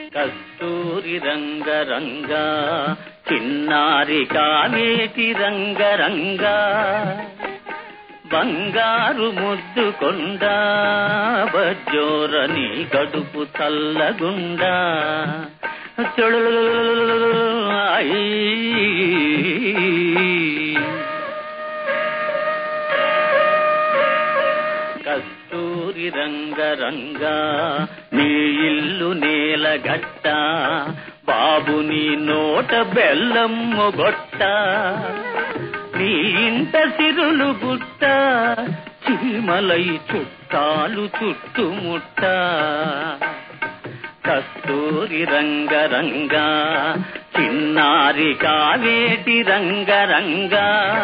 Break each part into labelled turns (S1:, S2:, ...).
S1: కస్తూరి రంగ రంగా చిన్నారి కావేటి రంగ రంగా బంగారు ముద్దు కొండ బజ్జోరని గడుపు చల్లగుండా చెడు కస్తూరి రంగ రంగా నీ ఇల్లు నేల గట్ట బాబు నీ నోట బెల్లమ్ము గొట్ట నీ ఇంట సిరులు గుట్ట చీమలై చుట్టాలు చుట్టుముట్ట కస్తూరి రంగ రంగా చిన్నారి కావేటి రంగ రంగా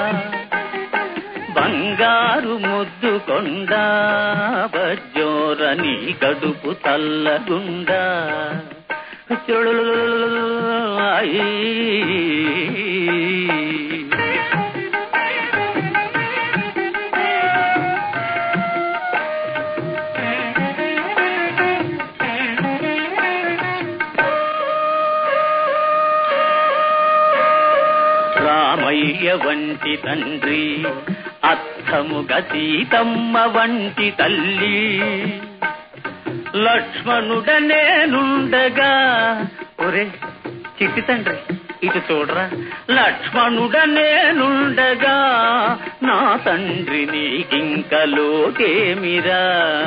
S1: బంగారు ముద్దు కొండ బజ్జోరని గడుపు తల్లగుండా చెడు రామయ్య వంటి తండ్రి అత్తముగ సీతమ్మ వంటి తల్లి లక్ష్మణుడ నేనుండగా ఒరే చిట్టి తండ్రి ఇటు చూడరా లక్ష్మణుడ నేనుండగా నా తండ్రి నీకింక లోకేమిరా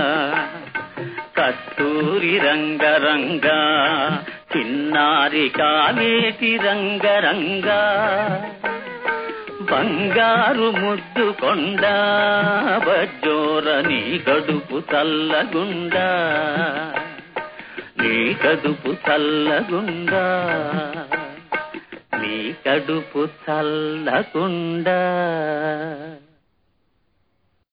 S1: కస్తూరి రంగ రంగా చిన్నారి కావేటి రంగ రంగా బంగారు ముద్దు కొండ బజ్జోరని గడుపు చల్లగుండా నీ కడుపు చల్లగుండా నీ కడుపు చల్లగుండా